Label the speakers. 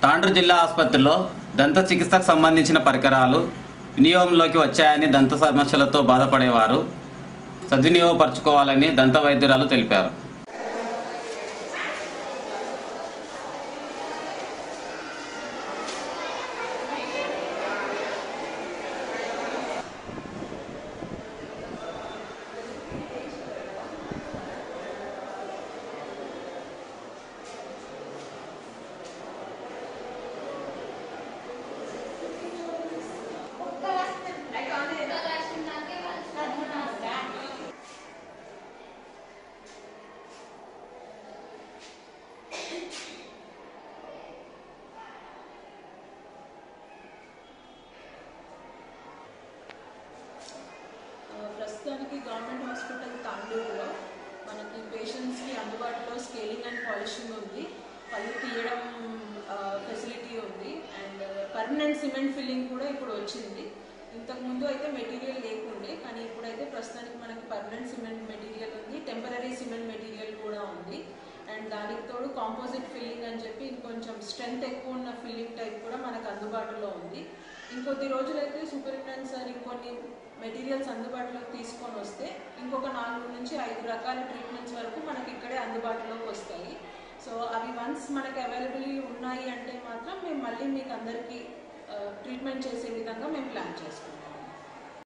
Speaker 1: తాండ్రు జిల్లా ఆసుపత్రిలో దంత చికిత్సకు సంబంధించిన పరికరాలు వినియోగంలోకి వచ్చాయని దంత సమస్యలతో బాధపడేవారు సద్వినియోగపరచుకోవాలని దంత వైద్యురాలు తెలిపారు
Speaker 2: ఆ, ప్రస్తుతానికి గవర్నమెంట్ హాస్పిటల్ తాండూరులో మనకి పేషెంట్స్కి అందుబాటులో స్కేలింగ్ అండ్ పాలిషింగ్ ఉంది పళ్ళు తీయడం ఫెసిలిటీ ఉంది అండ్ పర్మనెంట్ సిమెంట్ ఫిల్లింగ్ కూడా ఇప్పుడు వచ్చింది ఇంతకుముందు అయితే మెటీరియల్ లేకుండే కానీ ఇప్పుడైతే ప్రస్తుతానికి మనకి పర్మనెంట్ సిమెంట్ మెటీరియల్ ఉంది టెంపరీ సిమెంట్ మెటీరియల్ కూడా ఉంది అండ్ దానికి తోడు కాంపోజిట్ ఫిల్లింగ్ అని చెప్పి ఇంకొంచెం స్ట్రెంగ్త్ ఎక్కువ ఉన్న ఫిల్లింగ్ టైప్ కూడా మనకు అందుబాటులో ఉంది ఇంకొద్ది రోజులైతే సూపరింటెండెంట్ సార్ ఇంకొన్ని మెటీరియల్స్ అందుబాటులోకి తీసుకొని వస్తే ఇంకొక నాలుగు నుంచి ఐదు రకాల ట్రీట్మెంట్స్ వరకు మనకి ఇక్కడే అందుబాటులోకి వస్తాయి సో అవి వన్స్ మనకి అవైలబిలిటీ ఉన్నాయి అంటే మాత్రం మేము మళ్ళీ మీకు అందరికీ ట్రీట్మెంట్ చేసే విధంగా మేము ప్లాన్ చేసుకుంటాం